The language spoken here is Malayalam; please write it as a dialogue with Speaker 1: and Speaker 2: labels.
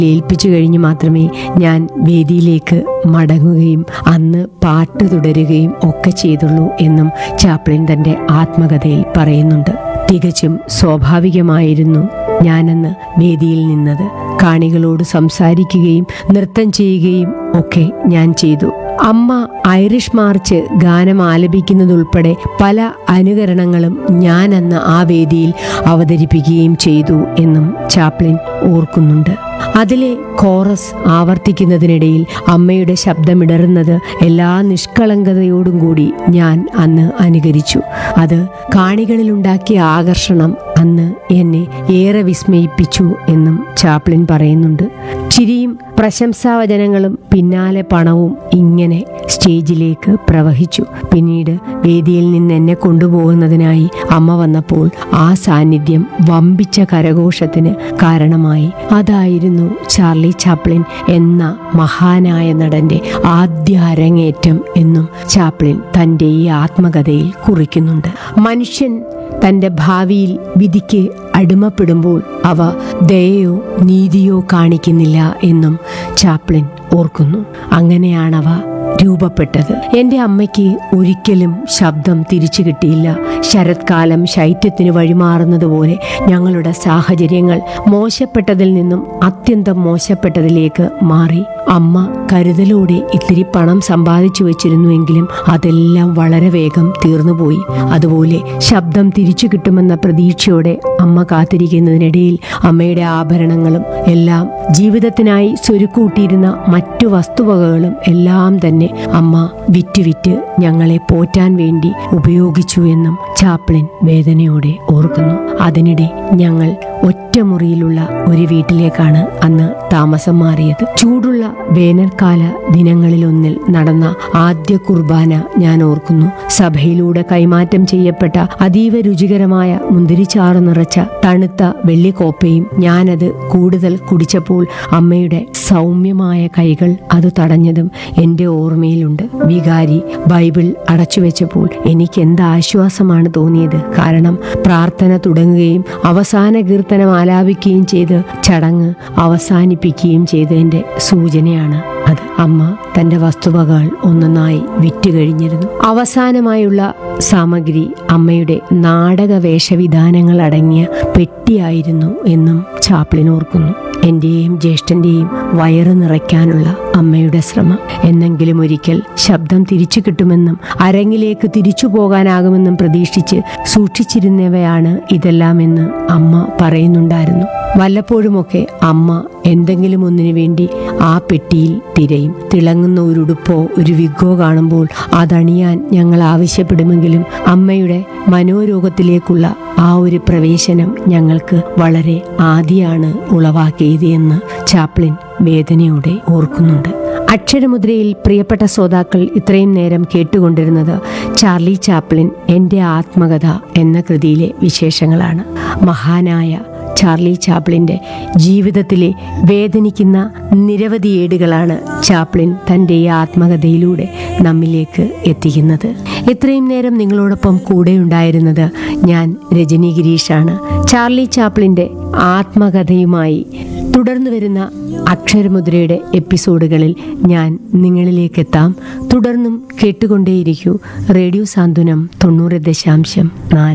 Speaker 1: ഏൽപ്പിച്ചു കഴിഞ്ഞ് മാത്രമേ ഞാൻ വേദിയിലേക്ക് മടങ്ങുകയും അന്ന് പാട്ട് തുടരുകയും ഒക്കെ ചെയ്തുള്ളൂ എന്നും ചാപ്ലിൻ തന്റെ ആത്മകഥയിൽ പറയുന്നുണ്ട് തികച്ചും സ്വാഭാവികമായിരുന്നു ഞാനന്ന് വേദിയിൽ നിന്നത് കാണികളോട് സംസാരിക്കുകയും നൃത്തം ചെയ്യുകയും ഒക്കെ ഞാൻ ചെയ്തു അമ്മ ഐറിഷ് മാർച്ച് ഗാനം ആലപിക്കുന്നതുൾപ്പെടെ പല അനുകരണങ്ങളും ഞാൻ അന്ന് ആ വേദിയിൽ അവതരിപ്പിക്കുകയും ചെയ്തു എന്നും ചാപ്ലിൻ ഓർക്കുന്നുണ്ട് അതിലെ കോറസ് ആവർത്തിക്കുന്നതിനിടയിൽ അമ്മയുടെ ശബ്ദമിടറുന്നത് എല്ലാ നിഷ്കളങ്കതയോടും കൂടി ഞാൻ അന്ന് അനുകരിച്ചു അത് കാണികളിലുണ്ടാക്കിയ ആകർഷണം അന്ന് എന്നെ ഏറെ വിസ്മയിപ്പിച്ചു എന്നും ചാപ്ലിൻ പറയുന്നുണ്ട് ചിരിയും പ്രശംസാവചനങ്ങളും പിന്നാലെ പണവും ഇങ്ങനെ സ്റ്റേജിലേക്ക് പ്രവഹിച്ചു പിന്നീട് വേദിയിൽ നിന്ന് എന്നെ കൊണ്ടുപോകുന്നതിനായി അമ്മ വന്നപ്പോൾ ആ സാന്നിധ്യം വമ്പിച്ച കരഘോഷത്തിന് കാരണമായി അതായിരുന്നു ചാർലി ചാപ്ലിൻ എന്ന മഹാനായ നടന്റെ ആദ്യ അരങ്ങേറ്റം എന്നും ചാപ്ലിൻ തന്റെ ഈ ആത്മകഥയിൽ കുറിക്കുന്നുണ്ട് മനുഷ്യൻ തന്റെ ഭാവിയിൽ വിധിക്ക് അടിമപ്പെടുമ്പോൾ അവ ദയയോ നീതിയോ കാണിക്കുന്നില്ല എന്നും ചാപ്ലിൻ ഓർക്കുന്നു അങ്ങനെയാണവ രൂപപ്പെട്ടത് എൻ്റെ അമ്മയ്ക്ക് ഒരിക്കലും ശബ്ദം തിരിച്ചു കിട്ടിയില്ല ശരത്കാലം ശൈത്യത്തിന് വഴിമാറുന്നത് പോലെ ഞങ്ങളുടെ സാഹചര്യങ്ങൾ മോശപ്പെട്ടതിൽ നിന്നും അത്യന്തം മോശപ്പെട്ടതിലേക്ക് മാറി അമ്മ കരുതലോടെ ഇത്തിരി പണം സമ്പാദിച്ചു വെച്ചിരുന്നുവെങ്കിലും അതെല്ലാം വളരെ വേഗം തീർന്നുപോയി അതുപോലെ ശബ്ദം തിരിച്ചു കിട്ടുമെന്ന പ്രതീക്ഷയോടെ അമ്മ കാത്തിരിക്കുന്നതിനിടയിൽ അമ്മയുടെ ആഭരണങ്ങളും എല്ലാം ജീവിതത്തിനായി സ്വരുക്കൂട്ടിയിരുന്ന മറ്റു വസ്തുവകകളും എല്ലാം തന്നെ അമ്മ വിറ്റുവിറ്റ് ഞങ്ങളെ പോറ്റാൻ വേണ്ടി ഉപയോഗിച്ചു എന്നും ചാപ്ലിൻ വേദനയോടെ ഓർക്കുന്നു അതിനിടെ ഞങ്ങൾ ഒറ്റമുറിയിലുള്ള ഒരു വീട്ടിലേക്കാണ് അന്ന് താമസം മാറിയത് ചൂടുള്ള വേനൽക്കാല ദിനങ്ങളിലൊന്നിൽ നടന്ന ആദ്യ കുർബാന ഞാൻ ഓർക്കുന്നു സഭയിലൂടെ കൈമാറ്റം ചെയ്യപ്പെട്ട അതീവ രുചികരമായ മുന്തിരിച്ചാറ് നിറച്ച തണുത്ത വെള്ളിക്കോപ്പയും ഞാനത് കൂടുതൽ കുടിച്ചപ്പോൾ അമ്മയുടെ സൗമ്യമായ കൈകൾ അത് തടഞ്ഞതും എൻ്റെ ഓർമ്മയിലുണ്ട് വികാരി ബൈബിൾ അടച്ചുവെച്ചപ്പോൾ എനിക്ക് എന്ത് ആശ്വാസമാണ് തോന്നിയത് കാരണം പ്രാർത്ഥന തുടങ്ങുകയും അവസാന കീർത്തനം ആലാപിക്കുകയും ചെയ്ത് ചടങ്ങ് അവസാനിപ്പിക്കുകയും ചെയ്തതിൻ്റെ സൂചനയാണ് അത് അമ്മ തന്റെ വസ്തുവകൾ ഒന്നൊന്നായി വിറ്റുകഴിഞ്ഞിരുന്നു അവസാനമായുള്ള സാമഗ്രി അമ്മയുടെ നാടക വേഷവിധാനങ്ങൾ അടങ്ങിയ പെട്ടിയായിരുന്നു എന്നും ചാപ്ലിൻ ഓർക്കുന്നു എന്റെയും ജ്യേഷ്ഠന്റെയും വയറ് നിറയ്ക്കാനുള്ള അമ്മയുടെ ശ്രമം എന്നെങ്കിലും ഒരിക്കൽ ശബ്ദം തിരിച്ചു കിട്ടുമെന്നും അരങ്ങിലേക്ക് തിരിച്ചു പോകാനാകുമെന്നും പ്രതീക്ഷിച്ച് സൂക്ഷിച്ചിരുന്നവയാണ് ഇതെല്ലാമെന്ന് അമ്മ പറയുന്നുണ്ടായിരുന്നു വല്ലപ്പോഴുമൊക്കെ അമ്മ എന്തെങ്കിലും ഒന്നിനു വേണ്ടി ആ പെട്ടിയിൽ തിരയും തിളങ്ങുന്ന ഒരു ഉടുപ്പോ ഒരു വിഗോ കാണുമ്പോൾ അതണിയാൻ ഞങ്ങൾ ആവശ്യപ്പെടുമെങ്കിലും അമ്മയുടെ മനോരോഗത്തിലേക്കുള്ള ആ ഒരു പ്രവേശനം ഞങ്ങൾക്ക് വളരെ ആദിയാണ് ഉളവാക്കിയത് എന്ന് ചാപ്ലിൻ വേദനയോടെ ഓർക്കുന്നുണ്ട് അക്ഷരമുദ്രയിൽ പ്രിയപ്പെട്ട ശ്രോതാക്കൾ ഇത്രയും നേരം കേട്ടുകൊണ്ടിരുന്നത് ചാർലി ചാപ്ലിൻ എൻ്റെ ആത്മകഥ എന്ന കൃതിയിലെ വിശേഷങ്ങളാണ് മഹാനായ ചാർലി ചാപ്ലിൻ്റെ ജീവിതത്തിലെ വേദനിക്കുന്ന നിരവധി ഏടുകളാണ് ചാപ്ലിൻ തൻ്റെ ഈ ആത്മകഥയിലൂടെ നമ്മിലേക്ക് എത്തിക്കുന്നത് ഇത്രയും നേരം നിങ്ങളോടൊപ്പം കൂടെ ഉണ്ടായിരുന്നത് ഞാൻ രജനി ഗിരീഷാണ് ചാർലി ചാപ്ലിൻ്റെ ആത്മകഥയുമായി തുടർന്നു വരുന്ന അക്ഷരമുദ്രയുടെ എപ്പിസോഡുകളിൽ ഞാൻ നിങ്ങളിലേക്ക് എത്താം തുടർന്നും കേട്ടുകൊണ്ടേയിരിക്കൂ റേഡിയോ സാന്ത്വനം തൊണ്ണൂറ് ദശാംശം നാല്